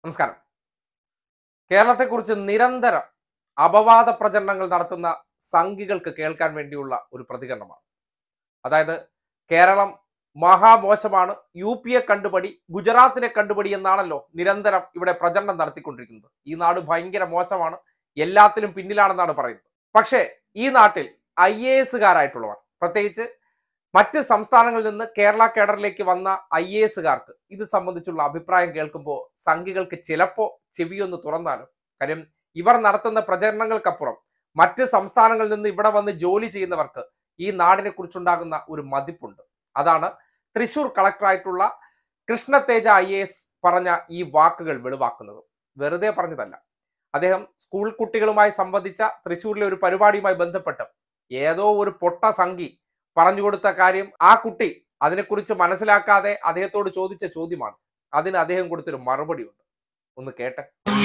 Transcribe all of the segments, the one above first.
നമസ്കാരം കേരളത്തെക്കുറിച്ച് നിരന്തരം അപവാദ പ്രചരണങ്ങൾ നടത്തുന്ന സംഘികൾക്ക് കേൾക്കാൻ വേണ്ടിയുള്ള ഒരു പ്രതികരണമാണ് അതായത് കേരളം മഹാമോശമാണ് യു പിയെ കണ്ടുപടി ഗുജറാത്തിനെ കണ്ടുപടി എന്നാണല്ലോ നിരന്തരം ഇവിടെ പ്രചരണം നടത്തിക്കൊണ്ടിരിക്കുന്നത് ഈ നാട് ഭയങ്കര മോശമാണ് എല്ലാത്തിലും പിന്നിലാണെന്നാണ് പറയുന്നത് പക്ഷേ ഈ നാട്ടിൽ ഐ എ എസുകാരായിട്ടുള്ളവർ പ്രത്യേകിച്ച് മറ്റ് സംസ്ഥാനങ്ങളിൽ നിന്ന് കേരള കേഡറിലേക്ക് വന്ന ഐ എ എസുകാർക്ക് ഇത് സംബന്ധിച്ചുള്ള അഭിപ്രായം കേൾക്കുമ്പോൾ സംഘികൾക്ക് ചിലപ്പോ ചെവിയൊന്ന് തുറന്നാലും കാര്യം ഇവർ നടത്തുന്ന പ്രചരണങ്ങൾക്കപ്പുറം മറ്റ് സംസ്ഥാനങ്ങളിൽ നിന്ന് ഇവിടെ വന്ന് ജോലി ചെയ്യുന്നവർക്ക് ഈ നാടിനെ കുറിച്ചുണ്ടാകുന്ന ഒരു മതിപ്പുണ്ട് അതാണ് തൃശൂർ കളക്ടറായിട്ടുള്ള കൃഷ്ണതേജ ഐ എ എസ് പറഞ്ഞ ഈ വാക്കുകൾ വെളിവാക്കുന്നത് വെറുതെ പറഞ്ഞതല്ല അദ്ദേഹം സ്കൂൾ കുട്ടികളുമായി സംബന്ധിച്ച തൃശൂരിലെ ഒരു പരിപാടിയുമായി ബന്ധപ്പെട്ട് ഏതോ ഒരു പൊട്ട സംഘി പറഞ്ഞു കൊടുത്ത കാര്യം ആ കുട്ടി അതിനെക്കുറിച്ച് മനസ്സിലാക്കാതെ അദ്ദേഹത്തോട് ചോദിച്ച ചോദ്യമാണ് അതിന് അദ്ദേഹം കൊടുത്തൊരു മറുപടി ഉണ്ട് ഒന്ന് കേട്ടെ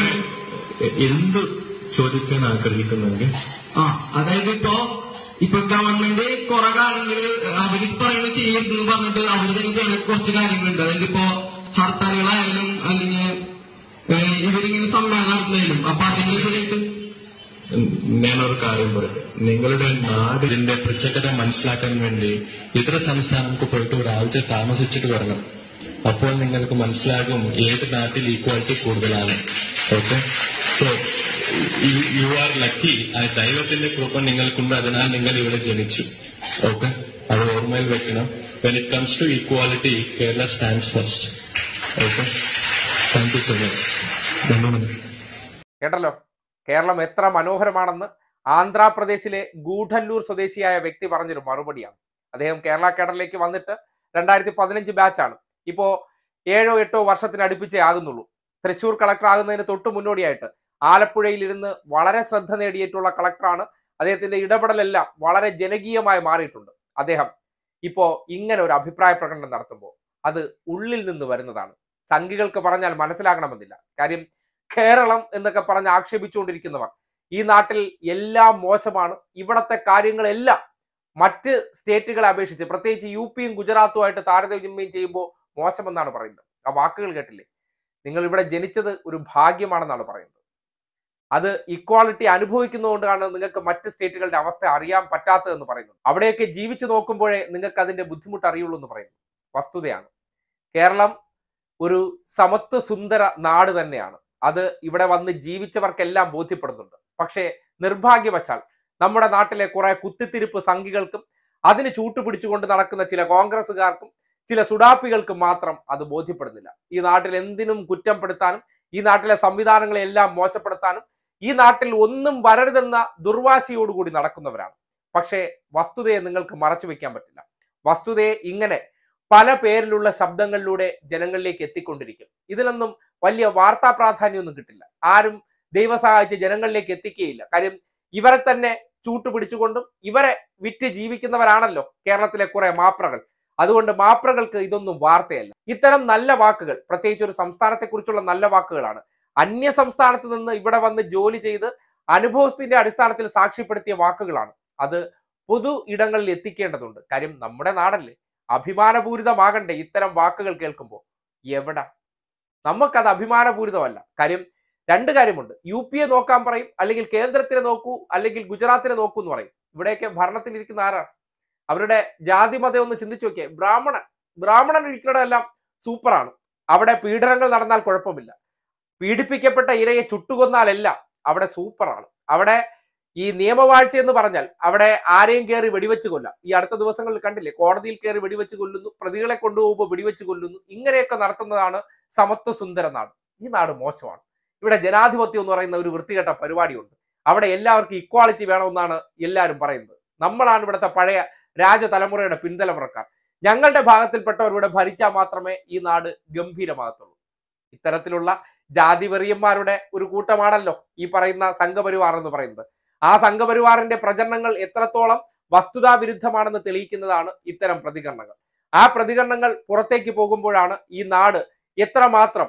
എന്ത് ചോദിക്കാൻ ആഗ്രഹിക്കുന്നെങ്കിൽ ആ അതായത് ഇപ്പോ ഇപ്പൊ ഗവൺമെന്റ് കുറെ കാര്യങ്ങള് അവര് പറയുന്നത് ചെയ്യരുതെന്ന് പറഞ്ഞിട്ട് അവര് തന്നെ ചെയ്യുന്ന കുറച്ച് കാര്യങ്ങളുണ്ട് അതായത് ഇപ്പോ ഹർത്താലുകളായാലും അല്ലെങ്കിൽ ഏഹ്, ഇവരിങ്ങനെ സമ്മേളനം നടത്തുന്നതിലും അപ്പൊ അതിനെതിരായിട്ട് ഞാനൊരു കാര്യം പറയട്ടെ നിങ്ങളുടെ നാടിന്റെ പ്രത്യേകത മനസ്സിലാക്കാൻ വേണ്ടി ഇതര സംസ്ഥാനങ്ങൾക്ക് പോയിട്ട് ഒരാഴ്ച താമസിച്ചിട്ട് വരണം അപ്പോൾ നിങ്ങൾക്ക് മനസ്സിലാകും ഏത് നാട്ടിൽ ഈക്വാലിറ്റി കൂടുതലാണ് okay so you are lucky ആ ദൈവത്തിന്റെ കൃപ നിങ്ങൾക്കുണ്ട് അതിനാൽ നിങ്ങൾ ഇവിടെ ജനിച്ചു ഓക്കെ അത് ഓർമ്മയിൽ വെക്കണം when it comes to equality Kerala stands first okay thank you so much നന്ദി കേട്ടല്ലോ കേരളം എത്ര മനോഹരമാണെന്ന് ആന്ധ്രാപ്രദേശിലെ ഗൂഢല്ലൂർ സ്വദേശിയായ വ്യക്തി പറഞ്ഞൊരു മറുപടിയാണ് അദ്ദേഹം കേരള കേഡറിലേക്ക് വന്നിട്ട് രണ്ടായിരത്തി പതിനഞ്ച് ബാച്ചാണ് ഇപ്പോ ഏഴോ എട്ടോ വർഷത്തിന് അടുപ്പിച്ചേ ആകുന്നുള്ളൂ തൃശൂർ കളക്ടർ ആകുന്നതിന് തൊട്ട് മുന്നോടിയായിട്ട് ആലപ്പുഴയിൽ ഇരുന്ന് വളരെ ശ്രദ്ധ നേടിയിട്ടുള്ള കളക്ടറാണ് അദ്ദേഹത്തിന്റെ ഇടപെടലെല്ലാം വളരെ ജനകീയമായി മാറിയിട്ടുണ്ട് അദ്ദേഹം ഇപ്പോ ഇങ്ങനെ ഒരു അഭിപ്രായ പ്രകടനം നടത്തുമ്പോൾ അത് ഉള്ളിൽ നിന്ന് വരുന്നതാണ് സംഘികൾക്ക് പറഞ്ഞാൽ മനസ്സിലാകണമെന്നില്ല കാര്യം കേരളം എന്നൊക്കെ പറഞ്ഞ് ആക്ഷേപിച്ചുകൊണ്ടിരിക്കുന്നവർ ഈ നാട്ടിൽ എല്ലാം മോശമാണ് ഇവിടത്തെ കാര്യങ്ങളെല്ലാം മറ്റ് സ്റ്റേറ്റുകളെ അപേക്ഷിച്ച് പ്രത്യേകിച്ച് യു പിയും ഗുജറാത്തുമായിട്ട് താരതമ്യം ചെയ്യുമ്പോൾ മോശമെന്നാണ് പറയുന്നത് ആ വാക്കുകൾ കേട്ടില്ലേ നിങ്ങൾ ഇവിടെ ജനിച്ചത് ഒരു ഭാഗ്യമാണെന്നാണ് പറയുന്നത് അത് ഇക്വാളിറ്റി അനുഭവിക്കുന്നതുകൊണ്ടാണ് നിങ്ങൾക്ക് മറ്റ് സ്റ്റേറ്റുകളുടെ അവസ്ഥ അറിയാൻ പറ്റാത്തതെന്ന് പറയുന്നത് അവിടെയൊക്കെ ജീവിച്ചു നോക്കുമ്പോഴേ നിങ്ങൾക്ക് അതിന്റെ ബുദ്ധിമുട്ട് അറിയുള്ളൂ എന്ന് പറയുന്നു വസ്തുതയാണ് കേരളം ഒരു സമത്വ സുന്ദര നാട് തന്നെയാണ് അത് ഇവിടെ വന്ന് ജീവിച്ചവർക്കെല്ലാം ബോധ്യപ്പെടുന്നുണ്ട് പക്ഷേ നിർഭാഗ്യവശാൽ നമ്മുടെ നാട്ടിലെ കുറെ കുത്തിത്തിരിപ്പ് സംഘികൾക്കും അതിന് ചൂട്ടുപിടിച്ചുകൊണ്ട് നടക്കുന്ന ചില കോൺഗ്രസ്സുകാർക്കും ചില സുഡാപ്പികൾക്കും മാത്രം അത് ബോധ്യപ്പെടുന്നില്ല ഈ നാട്ടിൽ എന്തിനും കുറ്റപ്പെടുത്താനും ഈ നാട്ടിലെ സംവിധാനങ്ങളെ എല്ലാം മോശപ്പെടുത്താനും ഈ നാട്ടിൽ ഒന്നും വരരുതെന്ന ദുർവാശിയോടുകൂടി നടക്കുന്നവരാണ് പക്ഷേ വസ്തുതയെ നിങ്ങൾക്ക് മറച്ചു വെക്കാൻ പറ്റില്ല വസ്തുതയെ ഇങ്ങനെ പല പേരിലുള്ള ശബ്ദങ്ങളിലൂടെ ജനങ്ങളിലേക്ക് എത്തിക്കൊണ്ടിരിക്കും ഇതിലൊന്നും വലിയ വാർത്താ പ്രാധാന്യമൊന്നും കിട്ടില്ല ആരും ദൈവ സഹായിച്ച് ജനങ്ങളിലേക്ക് എത്തിക്കുകയില്ല കാര്യം ഇവരെ തന്നെ ചൂട്ടുപിടിച്ചുകൊണ്ടും ഇവരെ വിറ്റ് ജീവിക്കുന്നവരാണല്ലോ കേരളത്തിലെ കുറെ മാപ്രകൾ അതുകൊണ്ട് മാപ്രകൾക്ക് ഇതൊന്നും വാർത്തയല്ല ഇത്തരം നല്ല വാക്കുകൾ പ്രത്യേകിച്ച് ഒരു സംസ്ഥാനത്തെക്കുറിച്ചുള്ള നല്ല വാക്കുകളാണ് അന്യ സംസ്ഥാനത്ത് നിന്ന് ഇവിടെ വന്ന് ജോലി ചെയ്ത് അനുഭവത്തിന്റെ അടിസ്ഥാനത്തിൽ സാക്ഷ്യപ്പെടുത്തിയ വാക്കുകളാണ് അത് പൊതു ഇടങ്ങളിൽ എത്തിക്കേണ്ടതുണ്ട് കാര്യം നമ്മുടെ നാടല്ലേ അഭിമാനപൂരിതമാകണ്ടേ ഇത്തരം വാക്കുകൾ കേൾക്കുമ്പോൾ എവിടെ നമുക്കത് അഭിമാനപൂരിതമല്ല കാര്യം രണ്ട് കാര്യമുണ്ട് യു പിയെ നോക്കാൻ പറയും അല്ലെങ്കിൽ കേന്ദ്രത്തിനെ നോക്കൂ അല്ലെങ്കിൽ ഗുജറാത്തിനെ നോക്കൂ എന്ന് പറയും ഇവിടെയൊക്കെ ഭരണത്തിലിരിക്കുന്ന ആരാണ് അവരുടെ ജാതി മതം ഒന്ന് ചിന്തിച്ചു നോക്കിയേ ബ്രാഹ്മണൻ ബ്രാഹ്മണൻ ഇരിക്കണമെല്ലാം സൂപ്പറാണ് അവിടെ പീഡനങ്ങൾ നടന്നാൽ കുഴപ്പമില്ല പീഡിപ്പിക്കപ്പെട്ട ഇരയെ ചുട്ടുകൊന്നാലെല്ലാം അവിടെ സൂപ്പറാണ് അവിടെ ഈ നിയമവാഴ്ച എന്ന് പറഞ്ഞാൽ അവിടെ ആരെയും കയറി വെടിവെച്ച് കൊല്ലാം ഈ അടുത്ത ദിവസങ്ങളിൽ കണ്ടില്ലേ കോടതിയിൽ കയറി വെടിവെച്ച് കൊല്ലുന്നു പ്രതികളെ കൊണ്ടുപോകുമ്പോൾ വെടിവെച്ച് കൊല്ലുന്നു ഇങ്ങനെയൊക്കെ നടത്തുന്നതാണ് സമത്വ സുന്ദര നാട് ഈ നാട് മോശമാണ് ഇവിടെ ജനാധിപത്യം എന്ന് പറയുന്ന ഒരു വൃത്തികെട്ട പരിപാടിയുണ്ട് അവിടെ എല്ലാവർക്കും ഇക്വാളിറ്റി വേണമെന്നാണ് എല്ലാവരും പറയുന്നത് നമ്മളാണ് ഇവിടുത്തെ പഴയ രാജതലമുറയുടെ പിൻതലമുറക്കാർ ഞങ്ങളുടെ ഭാഗത്തിൽപ്പെട്ടവർ ഇവിടെ ഭരിച്ചാൽ മാത്രമേ ഈ നാട് ഗംഭീരമാകത്തുള്ളൂ ഇത്തരത്തിലുള്ള ജാതിവെറിയന്മാരുടെ ഒരു കൂട്ടമാണല്ലോ ഈ പറയുന്ന സംഘപരിവാർ എന്ന് പറയുന്നത് ആ സംഘപരിവാറിന്റെ പ്രചരണങ്ങൾ എത്രത്തോളം വസ്തുതാ വിരുദ്ധമാണെന്ന് തെളിയിക്കുന്നതാണ് ഇത്തരം പ്രതികരണങ്ങൾ ആ പ്രതികരണങ്ങൾ പുറത്തേക്ക് പോകുമ്പോഴാണ് ഈ നാട് എത്രമാത്രം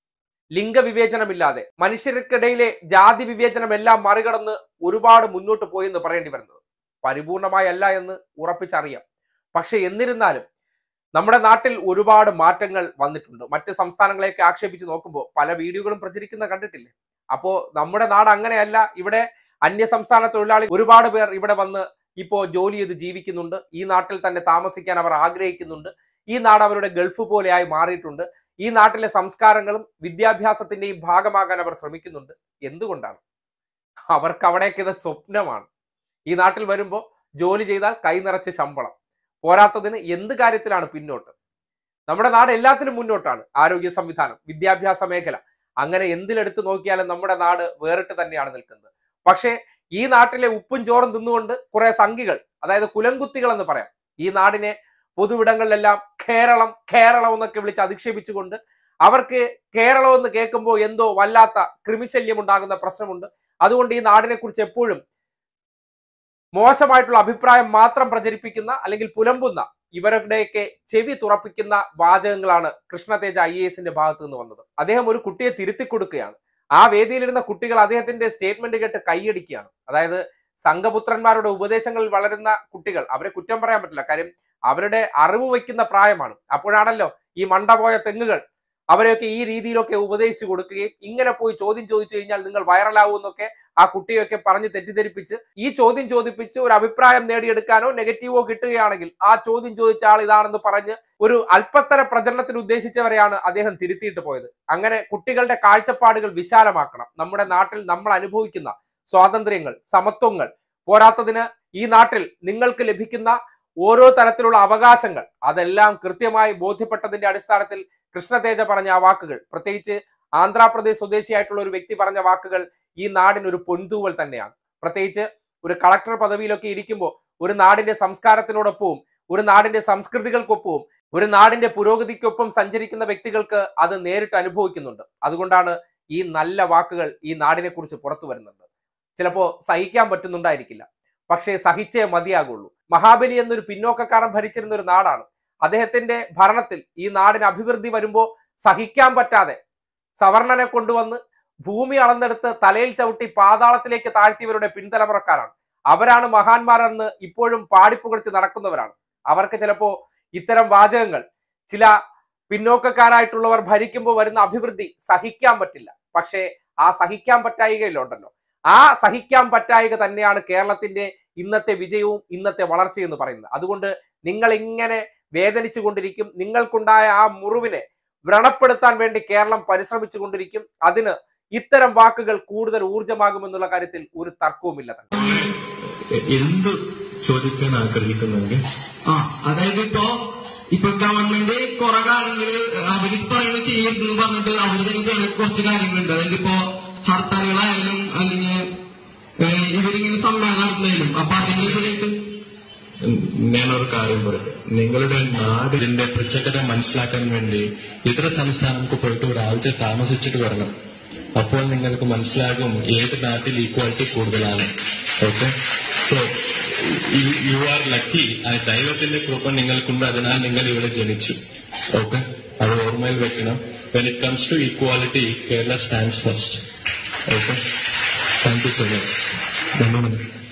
ലിംഗവിവേചനമില്ലാതെ മനുഷ്യർക്കിടയിലെ ജാതി വിവേചനം എല്ലാം മറികടന്ന് ഒരുപാട് മുന്നോട്ട് പോയെന്ന് പറയേണ്ടി വരുന്നത് പരിപൂർണമായി അല്ല എന്ന് ഉറപ്പിച്ചറിയാം പക്ഷെ എന്നിരുന്നാലും നമ്മുടെ നാട്ടിൽ ഒരുപാട് മാറ്റങ്ങൾ വന്നിട്ടുണ്ട് മറ്റ് സംസ്ഥാനങ്ങളെയൊക്കെ ആക്ഷേപിച്ച് നോക്കുമ്പോൾ പല വീഡിയോകളും പ്രചരിക്കുന്ന കണ്ടിട്ടില്ലേ അപ്പോ നമ്മുടെ നാട് അങ്ങനെയല്ല ഇവിടെ അന്യ സംസ്ഥാന തൊഴിലാളി ഒരുപാട് പേർ ഇവിടെ വന്ന് ഇപ്പോ ജോലി ചെയ്ത് ജീവിക്കുന്നുണ്ട് ഈ നാട്ടിൽ തന്നെ താമസിക്കാൻ അവർ ആഗ്രഹിക്കുന്നുണ്ട് ഈ നാട് അവരുടെ ഗൾഫ് പോലെയായി മാറിയിട്ടുണ്ട് ഈ നാട്ടിലെ സംസ്കാരങ്ങളും വിദ്യാഭ്യാസത്തിന്റെയും ഭാഗമാകാൻ അവർ ശ്രമിക്കുന്നുണ്ട് എന്തുകൊണ്ടാണ് അവർക്ക് അവിടേക്ക് ഇത് സ്വപ്നമാണ് ഈ നാട്ടിൽ വരുമ്പോൾ ജോലി ചെയ്താൽ കൈ നിറച്ച് ശമ്പളം പോരാത്തതിന് എന്ത് കാര്യത്തിലാണ് പിന്നോട്ട് നമ്മുടെ നാട് എല്ലാത്തിനും മുന്നോട്ടാണ് ആരോഗ്യ സംവിധാനം വിദ്യാഭ്യാസ മേഖല അങ്ങനെ എന്തിലെടുത്ത് നോക്കിയാലും നമ്മുടെ നാട് വേറിട്ട് തന്നെയാണ് നിൽക്കുന്നത് പക്ഷേ ഈ നാട്ടിലെ ഉപ്പും ചോറും തിന്നുകൊണ്ട് കുറെ സംഘികൾ അതായത് കുലംകുത്തികൾ എന്ന് പറയാം ഈ നാടിനെ പൊതുവിടങ്ങളിലെല്ലാം കേരളം കേരളം എന്നൊക്കെ വിളിച്ച് അധിക്ഷേപിച്ചുകൊണ്ട് അവർക്ക് കേരളം എന്ന് കേൾക്കുമ്പോൾ എന്തോ വല്ലാത്ത ക്രിമിശല്യം ഉണ്ടാകുന്ന പ്രശ്നമുണ്ട് അതുകൊണ്ട് ഈ നാടിനെ കുറിച്ച് എപ്പോഴും മോശമായിട്ടുള്ള അഭിപ്രായം മാത്രം പ്രചരിപ്പിക്കുന്ന അല്ലെങ്കിൽ പുലമ്പുന്ന ഇവരുടെയൊക്കെ ചെവി തുറപ്പിക്കുന്ന വാചകങ്ങളാണ് കൃഷ്ണതേജ ഐ എ എസിന്റെ ഭാഗത്തു നിന്ന് വന്നത് അദ്ദേഹം ഒരു കുട്ടിയെ തിരുത്തി കൊടുക്കുകയാണ് ആ വേദിയിലിരുന്ന കുട്ടികൾ അദ്ദേഹത്തിന്റെ സ്റ്റേറ്റ്മെന്റ് കേട്ട് കൈയടിക്കുകയാണ് അതായത് സംഘപുത്രന്മാരുടെ ഉപദേശങ്ങളിൽ വളരുന്ന കുട്ടികൾ അവരെ കുറ്റം പറയാൻ പറ്റില്ല കാര്യം അവരുടെ അറിവ് വയ്ക്കുന്ന പ്രായമാണ് അപ്പോഴാണല്ലോ ഈ മണ്ട പോയ തെങ്ങുകൾ അവരെയൊക്കെ ഈ രീതിയിലൊക്കെ ഉപദേശിച്ചു കൊടുക്കുകയും ഇങ്ങനെ പോയി ചോദ്യം ചോദിച്ചു കഴിഞ്ഞാൽ നിങ്ങൾ വൈറലാവും എന്നൊക്കെ ആ കുട്ടിയൊക്കെ പറഞ്ഞ് തെറ്റിദ്ധരിപ്പിച്ച് ഈ ചോദ്യം ചോദിപ്പിച്ച് ഒരു അഭിപ്രായം നേടിയെടുക്കാനോ നെഗറ്റീവോ കിട്ടുകയാണെങ്കിൽ ആ ചോദ്യം ചോദിച്ച ആൾ ഇതാണെന്ന് പറഞ്ഞ് ഒരു അല്പത്തര പ്രചരണത്തിന് ഉദ്ദേശിച്ചവരെയാണ് അദ്ദേഹം തിരുത്തിയിട്ട് പോയത് അങ്ങനെ കുട്ടികളുടെ കാഴ്ചപ്പാടുകൾ വിശാലമാക്കണം നമ്മുടെ നാട്ടിൽ നമ്മൾ അനുഭവിക്കുന്ന സ്വാതന്ത്ര്യങ്ങൾ സമത്വങ്ങൾ പോരാത്തതിന് ഈ നാട്ടിൽ നിങ്ങൾക്ക് ലഭിക്കുന്ന ഓരോ തരത്തിലുള്ള അവകാശങ്ങൾ അതെല്ലാം കൃത്യമായി ബോധ്യപ്പെട്ടതിന്റെ അടിസ്ഥാനത്തിൽ കൃഷ്ണതേജ പറഞ്ഞ ആ വാക്കുകൾ പ്രത്യേകിച്ച് ആന്ധ്രാപ്രദേശ് സ്വദേശിയായിട്ടുള്ള ഒരു വ്യക്തി പറഞ്ഞ വാക്കുകൾ ഈ നാടിന് ഒരു പൊൻതൂവൽ തന്നെയാണ് പ്രത്യേകിച്ച് ഒരു കളക്ടർ പദവിയിലൊക്കെ ഇരിക്കുമ്പോൾ ഒരു നാടിന്റെ സംസ്കാരത്തിനോടൊപ്പവും ഒരു നാടിന്റെ സംസ്കൃതികൾക്കൊപ്പവും ഒരു നാടിന്റെ പുരോഗതിക്കൊപ്പം സഞ്ചരിക്കുന്ന വ്യക്തികൾക്ക് അത് നേരിട്ട് അനുഭവിക്കുന്നുണ്ട് അതുകൊണ്ടാണ് ഈ നല്ല വാക്കുകൾ ഈ നാടിനെ കുറിച്ച് പുറത്തു വരുന്നത് ചിലപ്പോ സഹിക്കാൻ പറ്റുന്നുണ്ടായിരിക്കില്ല പക്ഷേ സഹിച്ചേ മതിയാകുള്ളൂ മഹാബലി എന്നൊരു പിന്നോക്കക്കാരൻ ഭരിച്ചിരുന്ന ഒരു നാടാണ് അദ്ദേഹത്തിന്റെ ഭരണത്തിൽ ഈ നാടിന് അഭിവൃദ്ധി വരുമ്പോൾ സഹിക്കാൻ പറ്റാതെ സവർണനെ കൊണ്ടുവന്ന് ഭൂമി അളന്നെടുത്ത് തലയിൽ ചവിട്ടി പാതാളത്തിലേക്ക് താഴ്ത്തിയവരുടെ പിൻതലമുറക്കാരാണ് അവരാണ് മഹാന്മാരെന്ന് ഇപ്പോഴും പാടിപ്പുകഴ്ത്തി നടക്കുന്നവരാണ് അവർക്ക് ചിലപ്പോ ഇത്തരം വാചകങ്ങൾ ചില പിന്നോക്കക്കാരായിട്ടുള്ളവർ ഭരിക്കുമ്പോൾ വരുന്ന അഭിവൃദ്ധി സഹിക്കാൻ പറ്റില്ല പക്ഷേ ആ സഹിക്കാൻ പറ്റായികയിലുണ്ടല്ലോ ആ സഹിക്കാൻ പറ്റായിക തന്നെയാണ് കേരളത്തിന്റെ ഇന്നത്തെ വിജയവും ഇന്നത്തെ വളർച്ചയും എന്ന് പറയുന്നത് അതുകൊണ്ട് നിങ്ങൾ ഇങ്ങനെ വേദനിച്ചു കൊണ്ടിരിക്കും നിങ്ങൾക്കുണ്ടായ ആ മുറിവിനെ വ്രണപ്പെടുത്താൻ വേണ്ടി കേരളം പരിശ്രമിച്ചു കൊണ്ടിരിക്കും അതിന് ഇത്തരം വാക്കുകൾ കൂടുതൽ ഊർജമാകുമെന്നുള്ള കാര്യത്തിൽ ഒരു തർക്കവുമില്ല തന്നെ എന്ത് ചോദിക്കാൻ ആഗ്രഹിക്കുന്നെങ്കിൽ ആ അതായത് ഇപ്പോ ഇപ്പൊ ഗവൺമെന്റ് കുറെ കാര്യങ്ങള് അവര് പറയുന്നത് ചെയ്യരുതെന്ന് പറഞ്ഞിട്ട് അവര് തന്നെ ചെയ്യുന്ന കുറച്ച് കാര്യങ്ങളുണ്ട് അതായത് ഇപ്പോ ഹർത്താലുകളായാലും അല്ലെങ്കിൽ ഏഹ്, ഇവരിങ്ങനെ സമ്മേളനം നടത്തുന്നതിലും അപ്പൊ അതിന്റെ ഇതിലേക്ക് ഞാനൊരു കാര്യം പറയട്ടെ നിങ്ങളുടെ നാട് ഇതിന്റെ പ്രത്യേകത മനസ്സിലാക്കാൻ വേണ്ടി ഇതര സംസ്ഥാനങ്ങൾക്ക് പോയിട്ട് ഒരാഴ്ച താമസിച്ചിട്ട് വരണം അപ്പോൾ നിങ്ങൾക്ക് മനസ്സിലാകും ഏത് നാട്ടിൽ ഈക്വാലിറ്റി കൂടുതലാണ് okay so you are lucky ആ ദൈവത്തിന്റെ കൃപ നിങ്ങൾക്കുണ്ട് അതിനാൽ നിങ്ങൾ ഇവിടെ ജനിച്ചു ഓക്കെ അത് ഓർമ്മയിൽ വെക്കണം when it comes to equality Kerala stands first okay thank you so much ധന്യവാദം